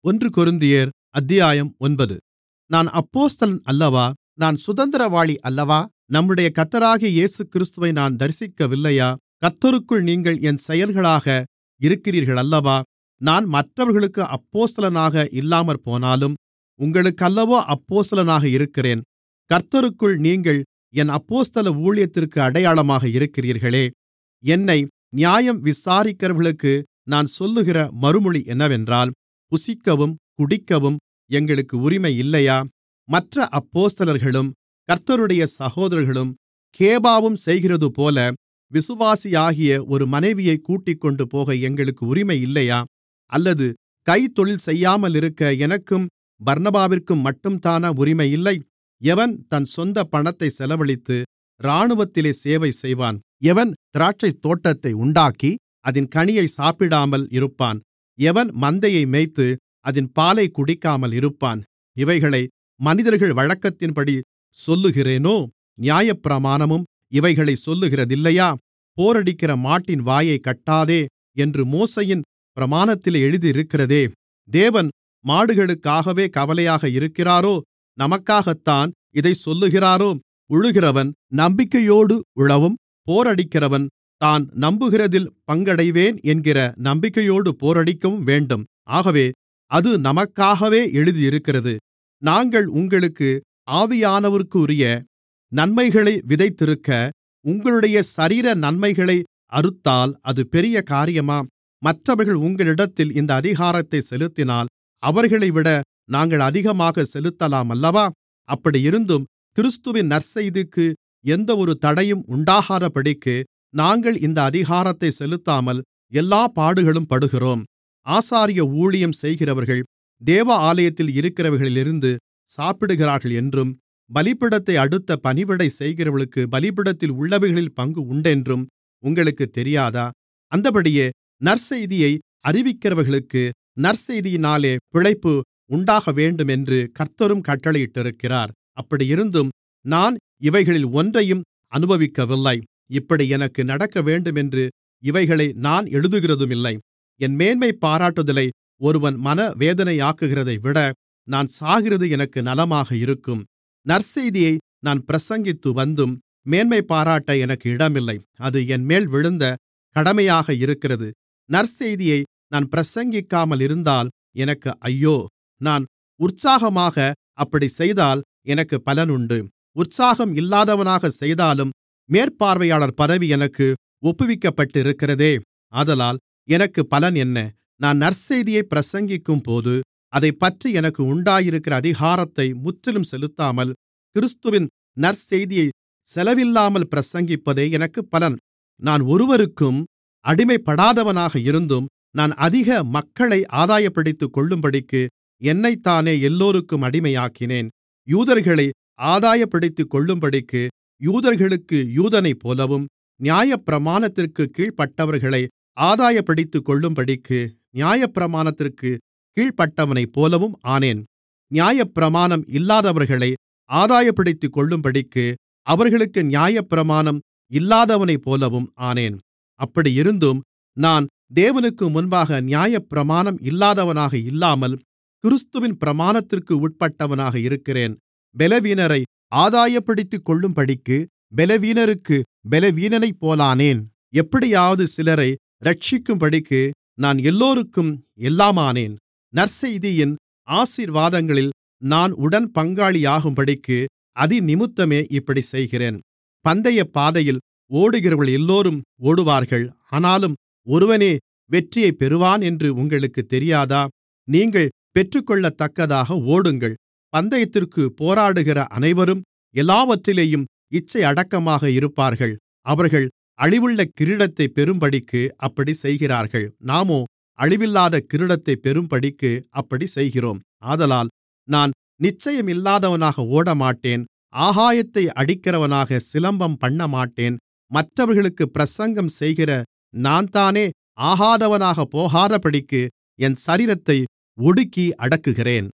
ஒன்று கொரிந்தியர் அத்தியாயம் ஒன்பது நான் அப்போஸ்தலன் அல்லவா நான் சுதந்திரவாளி அல்லவா நம்முடைய கர்த்தராகிய இயேசுகிறிஸ்துவை நான் தரிசிக்கவில்லையா கர்த்தருக்குள் நீங்கள் என் செயல்களாக இருக்கிறீர்களல்லவா நான் மற்றவர்களுக்கு அப்போஸ்தலனாக இல்லாமற்போனாலும் உங்களுக்கல்லவோ அப்போஸ்தலனாக இருக்கிறேன் கர்த்தருக்குள் நீங்கள் என் அப்போஸ்தல ஊழியத்திற்கு அடையாளமாக இருக்கிறீர்களே என்னை நியாயம் விசாரிக்கிறவர்களுக்கு நான் சொல்லுகிற மறுமொழி என்னவென்றால் புசிக்கவும் குடிக்கவும் எங்களுக்கு உரிமை இல்லையா மற்ற அப்போஸ்தலர்களும் கர்த்தருடைய சகோதரர்களும் கேபாவும் செய்கிறதுபோல விசுவாசியாகிய ஒரு மனைவியைக் கூட்டிக்கொண்டுபோக எங்களுக்கு உரிமை இல்லையா அல்லது கைத்தொழில் செய்யாமலிருக்க எனக்கும் பர்னபாவிற்கும் மட்டும்தானா உரிமை இல்லை எவன் தன் சொந்த பணத்தை செலவழித்து இராணுவத்திலே சேவை செய்வான் எவன் திராட்சைத்தோட்டத்தை உண்டாக்கி அதின் கனியை சாப்பிடாமல் இருப்பான் எவன் மந்தையை மேய்த்து அதின் பாலைக் குடிக்காமல் இருப்பான் இவைகளை மனிதர்கள் வழக்கத்தின்படி சொல்லுகிறேனோ நியாயப்பிரமாணமும் இவைகளைச் சொல்லுகிறதில்லையா போரடிக்கிற மாட்டின் வாயைக் கட்டாதே என்று மோசேயின் பிரமாணத்திலே எழுதியிருக்கிறதே தேவன் மாடுகளுக்காகவே கவலையாக இருக்கிறாரோ நமக்காகத்தான் இதைச் சொல்லுகிறாரோ உழுகிறவன் நம்பிக்கையோடு உழவும் போரடிக்கிறவன் தான் நம்புகிறதில் பங்கடைவேன் என்கிற நம்பிக்கையோடு போரடிக்கவும் வேண்டும் ஆகவே அது நமக்காகவே எழுதியிருக்கிறது நாங்கள் உங்களுக்கு ஆவியானவருக்குரிய நன்மைகளை விதைத்திருக்க உங்களுடைய சரீர நன்மைகளை அறுத்தால் அது பெரிய காரியமா மற்றவர்கள் உங்களிடத்தில் இந்த அதிகாரத்தை செலுத்தினால் அவர்களைவிட நாங்கள் அதிகமாக செலுத்தலாமல்லவா அப்படியிருந்தும் கிறிஸ்துவின் நற்செய்திக்கு எந்தவொரு தடையும் உண்டாகாதபடிக்கு நாங்கள் இந்த அதிகாரத்தை செலுத்தாமல் எல்லா பாடுகளும் படுகிறோம் ஆசாரிய ஊழியம் செய்கிறவர்கள் தேவ ஆலயத்தில் இருக்கிறவர்களிலிருந்து சாப்பிடுகிறார்கள் என்றும் பலிபீடத்தை அடுத்த பணிவிடை செய்கிறவர்களுக்கு பலிபீடத்தில் உள்ளவைகளில் பங்கு உண்டென்றும் உங்களுக்குத் தெரியாதா அந்தபடியே நற்செய்தியை அறிவிக்கிறவர்களுக்கு நற்செய்தியினாலே பிழைப்பு உண்டாகவேண்டும் என்று கர்த்தரும் கட்டளையிட்டிருக்கிறார் அப்படியிருந்தும் நான் இவைகளில் ஒன்றையும் அனுபவிக்கவில்லை இப்படி எனக்கு நடக்கவேண்டுமென்று இவைகளை நான் எழுதுகிறதுமில்லை என் மேன்மை பாராட்டுதலை ஒருவன் மனவேதனையாக்குகிறதைவிட நான் சாகிறது எனக்கு நலமாக இருக்கும் நற்செய்தியை நான் பிரசங்கித்து வந்தும் மேன்மை பாராட்ட எனக்கு இடமில்லை அது என்மேல் விழுந்த கடமையாக இருக்கிறது நற்செய்தியை நான் பிரசங்கிக்காமல் இருந்தால் எனக்கு ஐயோ நான் உற்சாகமாக அப்படி செய்தால் எனக்கு பலனுண்டு உற்சாகம் இல்லாதவனாக செய்தாலும் மேற்பார்வையாளர் பதவி எனக்கு ஒப்புவிக்கப்பட்டிருக்கிறதே ஆதலால் எனக்கு பலன் என்ன நான் நற்செய்தியை பிரசங்கிக்கும்போது அதைப்பற்றி எனக்கு உண்டாயிருக்கிற அதிகாரத்தை முற்றிலும் செலுத்தாமல் கிறிஸ்துவின் நற்செய்தியை செலவில்லாமல் பிரசங்கிப்பதே எனக்கு பலன் நான் ஒருவருக்கும் அடிமைப்படாதவனாக இருந்தும் நான் அதிக மக்களை ஆதாயப்படுத்திக் கொள்ளும்படிக்கு என்னைத்தானே எல்லோருக்கும் அடிமையாக்கினேன் யூதர்களை ஆதாயப்படுத்திக் கொள்ளும்படிக்கு யூதர்களுக்கு யூதனைப் போலவும் நியாயப்பிரமாணத்திற்கு கீழ்ப்பட்டவர்களை ஆதாயப்படுத்திக் கொள்ளும்படிக்கு நியாயப்பிரமாணத்திற்கு கீழ்ப்பட்டவனைப் போலவும் ஆனேன் நியாயப்பிரமாணம் இல்லாதவர்களை ஆதாயப்படுத்திக் கொள்ளும்படிக்கு அவர்களுக்கு நியாயப்பிரமாணம் இல்லாதவனைப் போலவும் ஆனேன் அப்படியிருந்தும் நான் தேவனுக்கு முன்பாக நியாயப்பிரமாணம் இல்லாதவனாக இல்லாமல் கிறிஸ்துவின் பிரமாணத்திற்கு உட்பட்டவனாக இருக்கிறேன் பலவீனரை ஆதாயப்படுத்திக் கொள்ளும்படிக்கு பலவீனருக்கு பலவீனனைப் போலானேன் எப்படியாவது சிலரை இரட்சிக்கும்படிக்கு நான் எல்லோருக்கும் எல்லாமானேன் நற்செய்தியின் ஆசீர்வாதங்களில் நான் உடன் பங்காளியாகும்படிக்கு அதினிமித்தமே இப்படி செய்கிறேன் பந்தய பாதையில் ஓடுகிறவர்கள் எல்லோரும் ஓடுவார்கள் ஆனாலும் ஒருவனே வெற்றியைப் பெறுவான் என்று உங்களுக்குத் தெரியாதா நீங்கள் பெற்றுக்கொள்ளத்தக்கதாக ஓடுங்கள் பந்தயத்திற்கு போராடுகிற அனைவரும் எல்லாவற்றிலேயும் இச்சையடக்கமாக இருப்பார்கள் அவர்கள் அழிவுள்ள கிரீடத்தைப் பெறும்படிக்கு அப்படி செய்கிறார்கள் நாமோ அழிவில்லாத கிரீடத்தைப் பெறும்படிக்கு அப்படி செய்கிறோம் ஆதலால் நான் நிச்சயமில்லாதவனாக ஓடமாட்டேன் ஆகாயத்தை அடிக்கிறவனாக சிலம்பம் பண்ணமாட்டேன் மற்றவர்களுக்கு பிரசங்கம் செய்கிற நான்தானே ஆகாதவனாகப் போகாதபடிக்கு என் சரீரத்தை ஒடுக்கி அடக்குகிறேன்